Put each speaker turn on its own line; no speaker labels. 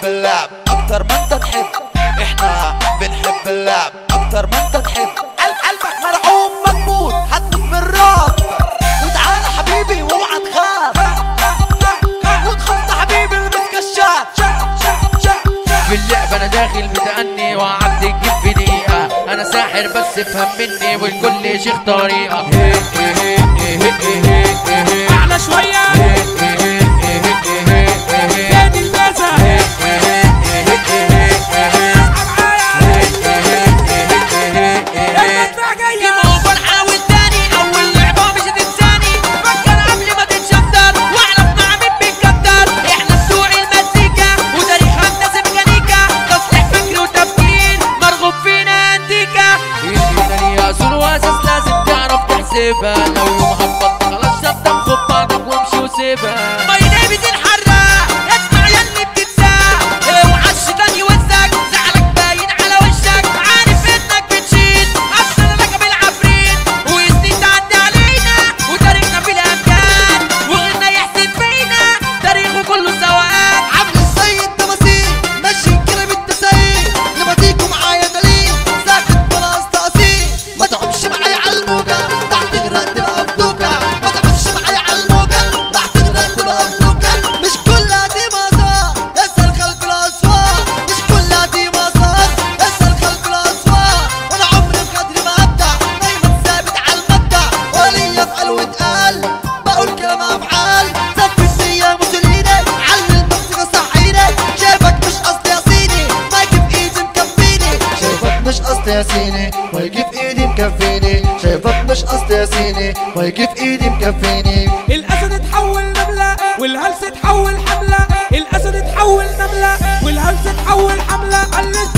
اللعب اكتر ما انت تحب احنا بنحب اللعب اكتر ما انت تحب قلب قلبك مرعوب مكبوت هتموت من الرعب وتعالى حبيبي واوعى تخاف وتخط حبيبي البس كشاف
في اللعب انا داخل متأني وعدي الجيب في دقيقة انا ساحر بس افهم مني والكل شيخ طريقة
اعلى شوية نادي المازة المدفع جاية
موبايل حاول تاني اول لعبة مش هتنساني فكر قبل ما تتشطر واعرف مع مين بيتكتر احنا بتوع المزيكا وتاريخ هندسة ميكانيكا تصليح فكر وتفكير مرغوب فينا انتيكا ايدينا ليها اصول واساس لازم تعرف تحسبها لو يوم هبطت خلاص شطب خد بعضك وامشي وسيبها ماي نيم از الحراق اسمع يا اللي بتتساق اوعى الشيطان يوزك زعلك باين على وشك عارف انك بتشيل اصل ركب العفريت وسنين تعدي علينا وتاريخنا في الامكان وغيرنا يحسد فينا تاريخه كله سواء
عامل زي التماثيل ماشي كده بالتساهيل لما تيجوا معايا دليل ساكت بلاص تأثير ما تعبش معايا على الموجة تحت غرق تبقى بدوكة ما تعبش معايا على الموجة تحت غرق تبقى بدوكة مش كلها دي مسار اسأل خلف الأسوار مش كلها دي مسار اسأل خلف الأسوار أنا عمري بقدر ما أبدع دايما ثابت على المبدأ ولي أفعل واتقال بقول كلام أفعال زفت فيا موسوليني علم الموسيقى صحيني شايفك مش قصدي يا صيني مايك في ايدي مكفيني شايفك مش قصدي يا سيني مايك في ايدي مكفيني شايفك مش قصدي يا سيني مايك في ايدي مكفيني
الاسد اتحول نملة والهلس اتحول حملة الاسد اتحول نملة والهلس اتحول حملة قلت